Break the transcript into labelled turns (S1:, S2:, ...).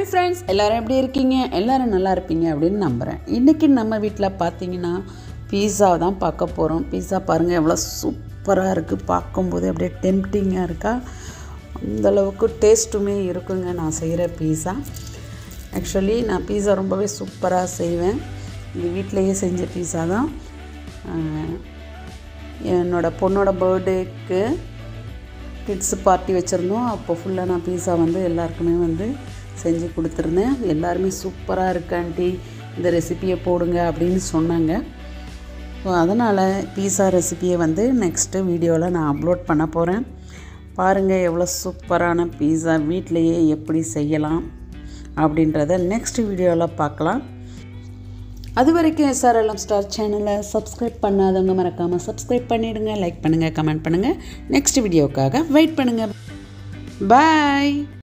S1: hi friends எல்லாரும் எப்படி இருக்கீங்க எல்லாரும் நல்லா இருப்பீங்க அப்படின்னு நம்புகிறேன் இன்றைக்கி நம்ம வீட்டில் பார்த்தீங்கன்னா பீஸா தான் பார்க்க போகிறோம் பீஸா பாருங்கள் எவ்வளோ சூப்பராக இருக்குது பார்க்கும்போது அப்படியே டெம்டிங்காக இருக்கா அந்தளவுக்கு டேஸ்ட்டுமே இருக்குங்க நான் செய்கிற பீஸா ஆக்சுவலி நான் பீஸா ரொம்பவே சூப்பராக செய்வேன் இது வீட்டிலையே செஞ்ச பீஸா தான் ஆஹ், என்னோடய பொண்ணோட பர்த்டேக்கு கிட்ஸு பார்ட்டி வச்சுருந்தோம் அப்போ ஃபுல்லாக நான் பீஸா வந்து எல்லாருக்குமே வந்து செஞ்சு கொடுத்துருந்தேன் எல்லாருமே சூப்பராக இருக்கு ஆண்டி இந்த ரெசிபியை போடுங்க அப்படின்னு சொன்னாங்க ஸோ அதனால் பீஸா ரெசிபியை வந்து நெக்ஸ்ட்டு வீடியோவில் நான் அப்லோட் பண்ண போகிறேன் பாருங்கள் எவ்வளோ சூப்பரான பீஸா வீட்டிலையே எப்படி செய்யலாம் அப்படின்றத நெக்ஸ்ட் வீடியோவில் பார்க்கலாம் அது வரைக்கும் எஸ்ஆர்எல்எம் ஸ்டார் சேனலை சப்ஸ்கிரைப் பண்ணாதவங்க மறக்காமல் சப்ஸ்கிரைப் பண்ணிவிடுங்க லைக் பண்ணுங்கள் கமெண்ட் பண்ணுங்கள் நெக்ஸ்ட் வீடியோக்காக வெயிட் பண்ணுங்கள் பாய்